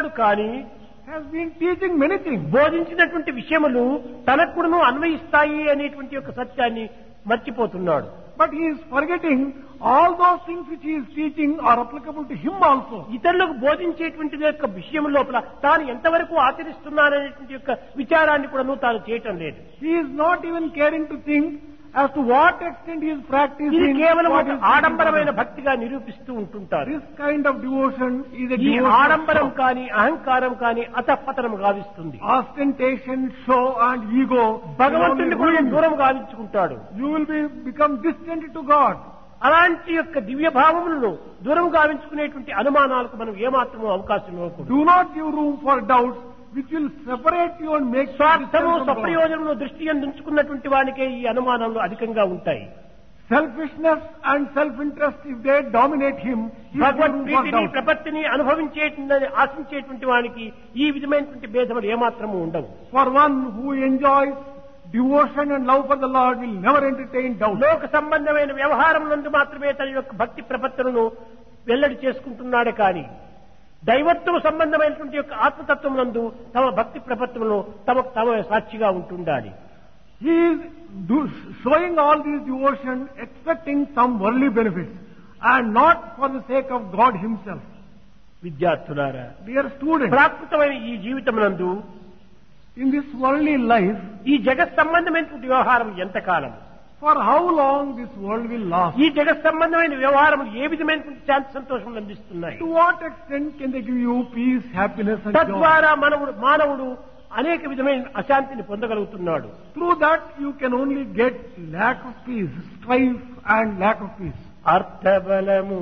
బోధిస్తున్నాడు కానీ has been teaching many things. బోధించినటువంటి విషయములు తనకు కూడాను అన్వయిస్తాయి అనేటువంటి యొక్క సత్యాన్ని మర్చిపోతున్నాడు But he is forgetting all those things which he is teaching are applicable to him also. ఇతరులకు బోధించేటువంటి యొక్క విషయం లోపల తాను ఎంతవరకు ఆచరిస్తున్నాననేటువంటి యొక్క విచారాన్ని కూడాను తాను చేయటం లేదు He is not even caring to think as to what extent he is ఇది practicing. కేవలం what ఒక is teaching ఆడంబరమైన others. భక్తిగా నిరూపిస్తూ ఉంటుంటారు This kind of devotion is a ఈ devotion of ఆడంబరం show. కాని అహంకారం కాని అతపతనం గావిస్తుంది ostentation, show and ego. భగవంతుడిని will కూడా only ruin you. దూరం గావించుకుంటాడు You will be become distant to God. అలాంటి యొక్క దివ్య భావములను దూరం గావించుకునేటువంటి అనుమానాలకు మనం ఏమాత్రమూ అవకాశం ఇవ్వకూడదు Do not give room for doubts which will separate you and make you స్వార్థము distant from God. స్వప్రయోజనము దృష్టి ఉంచుకున్నటువంటి వానికే ఈ అనుమానాలు అధికంగా ఉంటాయి Selfishness and self-interest, if they dominate him, he will give Bhagwat room for ప్రీతిని doubt. ప్రపత్తిని అనుభవించేటువంటి ఆశించేటువంటి వానికి ఈ విధమైనటువంటి భేదములు ఏమాత్రము ఉండవు For one who enjoys devotion and love for the Lord will never entertain doubt. లోక సంబంధమైన వ్యవహారం నందు మాత్రమే తన యొక్క భక్తి ప్రపత్తులను వెల్లడి చేసుకుంటున్నాడే కానీ దైవత్వ సంబంధమైనటువంటి యొక్క ఆత్మతత్వం నందు తమ భక్తి ప్రపత్తులను తమ తమ సాక్షిగా ఉంటుండాలి He is do, showing all this devotion expecting some worldly benefits and not for the sake of God himself. విద్యార్థులారా Dear students, ప్రాకృతమైన ఈ జీవితం నందు in this worldly life, ఈ జగత్ సంబంధమైనటువంటి వ్యవహారం ఎంతకాలం for how long this world will last? ఈ జగత్ సంబంధమైన వ్యవహారం ఏ విధమైనటువంటి శాంతి సంతోషం అందిస్తున్నాయి To what extent can they give you peace, happiness and joy? తద్వారా మనవుడు మానవుడు అనేక విధమైన అశాంతిని పొందగలుగుతున్నాడు Through that you can only get lack of peace, strife and lack of peace. అర్థబలము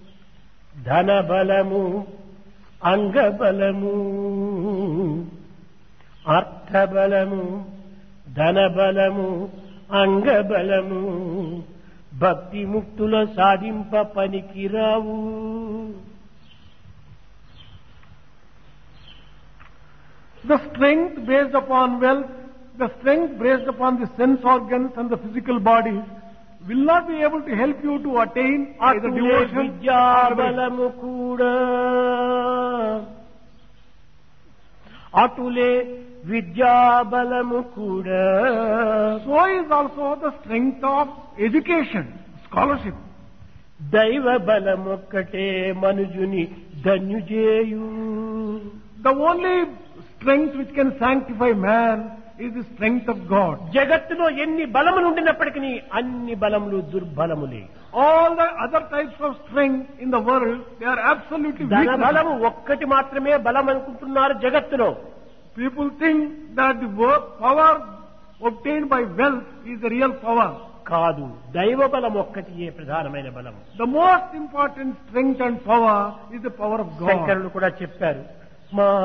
ధనబలము అంగబలము అర్థబలము ధనబలము అంగబలము భక్తి ముక్తుల సాధింప పనికిరావు The strength based upon wealth, the strength based upon the sense organs and the physical bodies will not be able to help you to attain either అటులే devotion or విద్యాబలము కూడా అటులే విద్యాబలము కూడా So is also the strength of education, scholarship. దైవ బలమొక్కటే మనుజుని ధన్యుజేయు The only strength which can sanctify man is the strength of God. జగత్తులో ఎన్ని బలములు ఉండినప్పటికీ అన్ని బలములు దుర్బలములే All the other types of strength in the world, they are absolutely ధన weak. బలము ఒక్కటి మాత్రమే బలం అనుకుంటున్నారు జగత్తులో People think that the wo- power obtained by wealth is the real power. కాదు దైవ బలం ఒక్కటియే ప్రధానమైన బలం The most important strength and power is the power of God. శంకరులు కూడా చెప్పారు మా